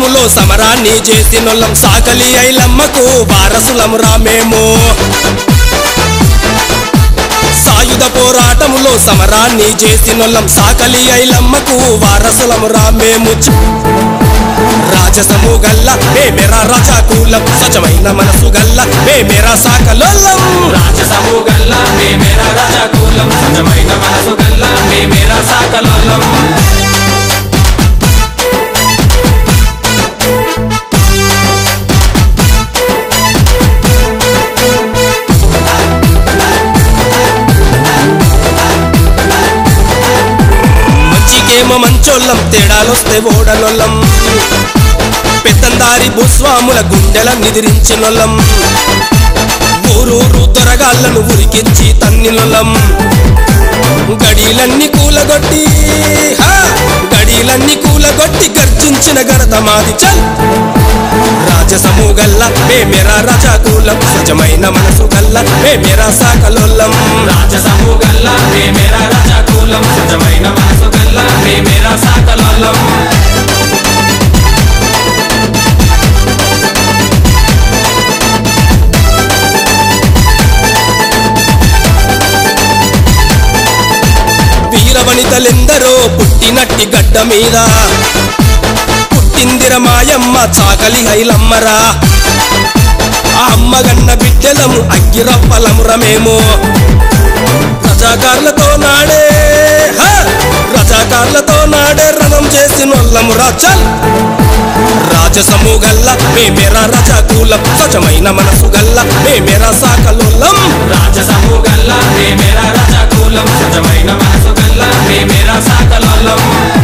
పోరాటములో సమరాన్ని చేసినొల్లం సాకలి ఐలమ్మకు వారసులము రామేమో సాయుధ పోరాటములో సమరాన్ని చేసినొల్లం సాకలి ఐలమ్మకు వారసులము రామేము రాజసము గల్ల మేమెరా రజాకూలం సజమైన మనసు గల్ల మేమెరా సాకలోల్లం రాజసము గల్ల మేమేరా రాజాకూలం సజమైన మనసు గల్ల మేమేరా సాకలోలం మంచికేమో మంచోళ్ళం తేడాలొస్తే ఓడనొల్లం పెత్తందారి భూస్వాముల గుండెల నిదిరించినొల్లం ఊరూరు తొరగాళ్ళను ఉరికించి తన్నినొల్లం గడీలన్నీ కూలగొట్టి హా! గడీలన్నీ కూలగొట్టి గర్జించిన గడత మాది చల్ రాజసము గల్ల మేమెరా రజాకూలం సజమైన మనసు గల్ల మేమెరా సాకలోల్లం రాజసము గల్ల మేమేరా రాజాకూలం సజమైన మనసు గల్ల మేమేరా సాకలోలం వీరవనితలెందరో పుట్టినట్టి గడ్డ మీద పుట్టిందిర మాయమ్మ చాకలి హైలమ్మరా ఆ అమ్మగన్న బిడ్డలము అగ్గిరవ్వలమురమేమో రజాకార్లతో నాడే హ! రజాకార్లతో నాడే రణం చేసినొల్లమురా చల్ రాజసము గల్ల మేమెరా రజాకూలం సజమైన మనసు గల్ల మేమెరా సాకలోల్లం రాజసము గల్ల మేమేరా రాజాకూలం సజమైన మనసు గల్ల మేమేరా సాకలోలం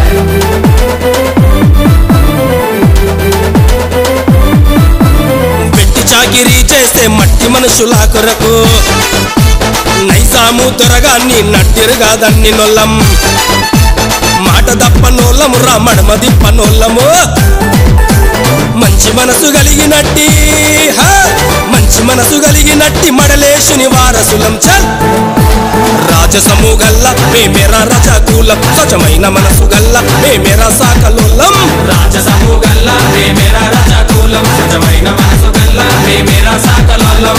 పెట్టి చాకిరీ చేస్తే మట్టి మనుషుల కొరకు నైసాము త్వరగాన్ని నట్టిరుగా దన్ని నొల్లం మాట దప్ప నోళ్ళము రా మడమ దిప్ప నోళ్ళము మంచి మనసు కలిగినట్టి హా! మంచి మనసు కలిగినట్టి మడలేషుని వారసులం చల్ రాజసము గల్ల మేమెరా రజాకూలం సజమైన మనసు గల్ల మేమెరా సాకలోల్లం రాజసము గల్ల మేమేరా రాజాకూలం సజమైన మనసు గల్ల మేమేరా సాకలోలం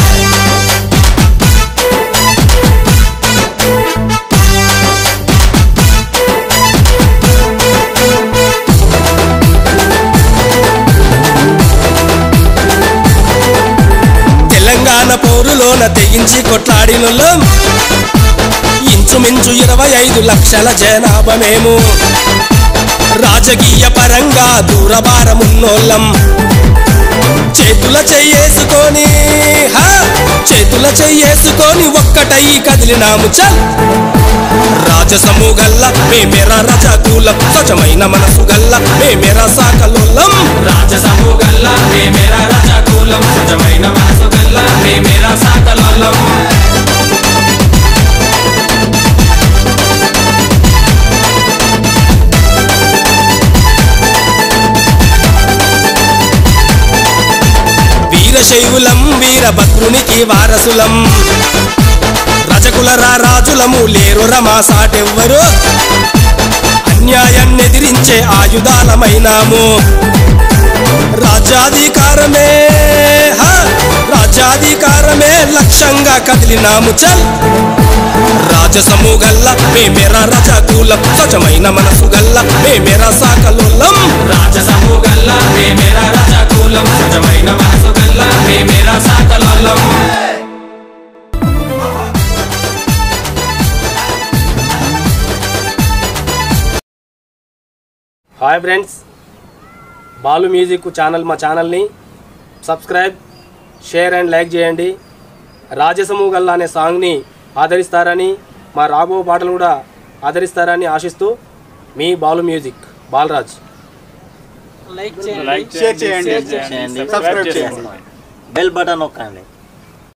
తెలంగాణ పౌరులోన తెగించి కొట్లాడినొల్లం ఇంచుమించు ఇరవై ఐదు లక్షల జనాభా మేము రాజకీయ పరంగా దూరభారమున్నోళ్ళం చేతుల చెయ్యేసుకొని హా! చేతుల చెయ్యేసుకొని ఒక్కటై కదిలినాము చల్ రాజసము గల్ల మేమెరా రజాకూలం సజమైన మనసు గల్ల మేమెరా సాకలోల్లం రాజసము గల్ల మేమేరా రాజాకూలం సజమైన మనసు గల్ల మేమేరా సాకలోలం వీరశైవులం వీరభద్రునికి వారసులం రజకుల రాజులము లేరు రమా సాటెవ్వరు అన్యాయాన్ని ఎదిరించే ఆయుధాలమైనాము రాజ్యాధికారమే హా! రాజ్యాధికారమే లక్ష్యంగా కదిలినాము చల్ రాజసము గల్ల మేమెరా రజాకూలం సజమైన మనసు గల్ల మేమెరా సాకలోల్లం రాజసము గల్ల మేమేరా రాజాకూలం సజమైన మనసు గల్ల మేమేరా సాకలోలం hi friends Balu music channel మా ఛానల్ని సబ్స్క్రైబ్ షేర్ అండ్ లైక్ చేయండి రాజసము గల్లా అనే సాంగ్ని ఆదరిస్తారని మా రాబో పాటలు కూడా ఆదరిస్తారని ఆశిస్తూ మీ బాలు మ్యూజిక్ బాలరాజ్ లైక్ చేయండి షేర్ చేయండి సబ్స్క్రైబ్ చేయండి బెల్ బటన్ నొక్కండి